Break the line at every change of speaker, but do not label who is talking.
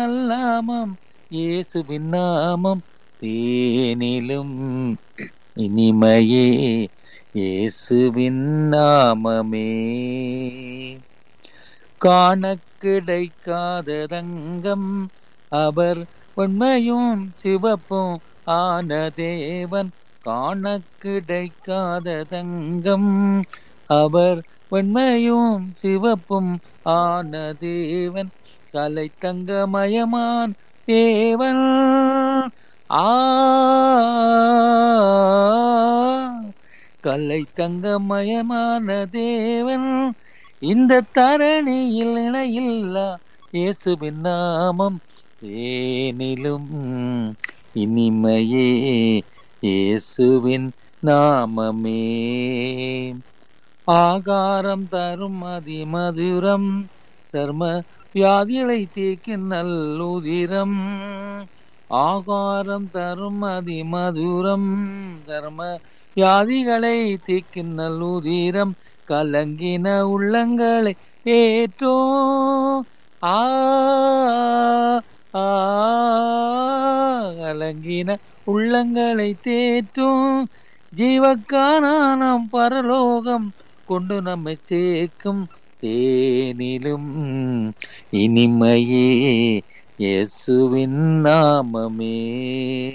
நல்லாமம் இயேசுவின் நாமம் தேனிலும் இனிமையே இயேசுவின் நாமமே காண கிடைக்காத தங்கம் அவர் உண்மையும் சிவப்பும் ஆன தேவன் காண கிடைக்காத தங்கம் அவர் வெண்மையும் சிவப்பும் ஆன தேவன் கலை தங்கமயமான் தேவன் ஆ கலை தங்கமயமான தேவன் இந்த தரணியில் இணையில்லா இயேசுவின் நாமம் ஏனிலும் இனிமையே இயேசுவின் நாமமே ஆகாரம் தரும் அதிமதுரம் சர்ம வியாதிகளை தீக்கும் நல்லுதிரம் ஆகாரம் தரும் அதிமதுரம் சர்ம வியாதிகளை தீக்கும் நல்லுதிரம் கலங்கின உள்ளங்களை ஏற்றோ ஆ ஆ, கலங்கின உள்ளங்களை தேற்றும் ஜீவக்கானாம் பரலோகம் கொண்டு நம்மை சேர்க்கும் தேனிலும் இனிமையே இயேசுவின் நாமமே